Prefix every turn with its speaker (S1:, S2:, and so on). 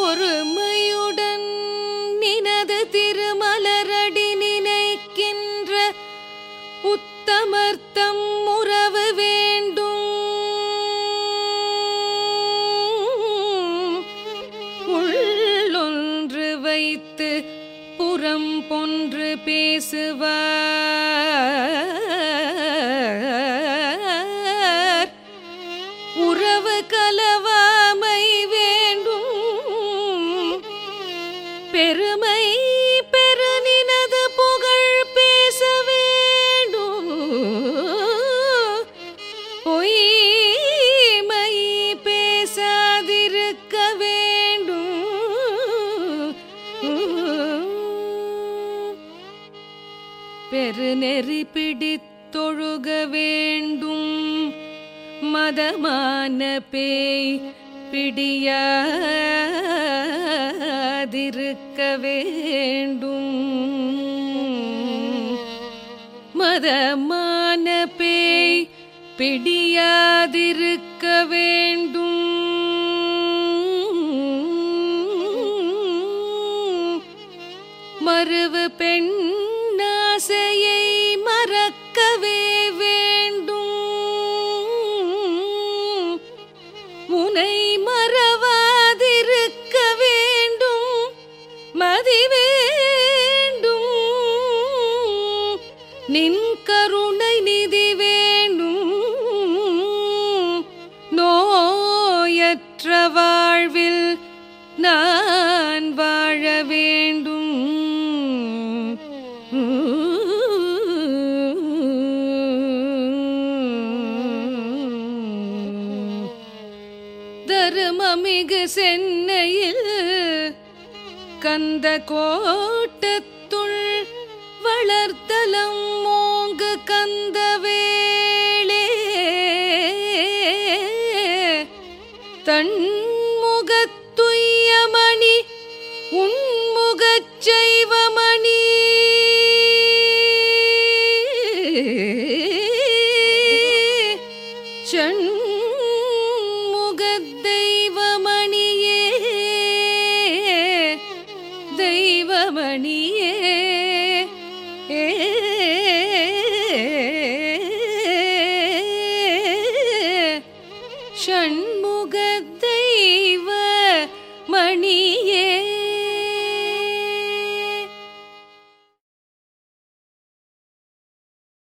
S1: ஒருமையுடன் நினது திருமலரடி நினைக்கின்ற உத்தமர்த்தம் உறவு வேண்டும் உள்ளொன்று வைத்து புறம் பொன்று பேசுவார் உறவு கலவாமை வேண்டும் பெருமை பெருநினது புகழ் பேச வேண்டும் பொய்மை பேசாதிருக்க வேண்டும் பெருநெறி பிடித்தொழுக வேண்டும் மதமான பேய் பிடியாதிருக்க வேண்டும் மதமான பேய் பிடியாதிருக்க வேண்டும் மறுவு பெண்ணாசையை மறக்கவே வேண்டும் உனை மறவாதிருக்க வேண்டும் மதி வேண்டும் நின் கருணை நிதி வேண்டும் நோயற்ற வாழ்வில் நான் வாழ வேண்டும் தருமமிகு சென்னையில் கந்த கோட்டத்துள் வளர்த்தலம் மோங்கு கந்த வேளே தன்முகத்துய்யமணி உன்முகச் செய்வமணி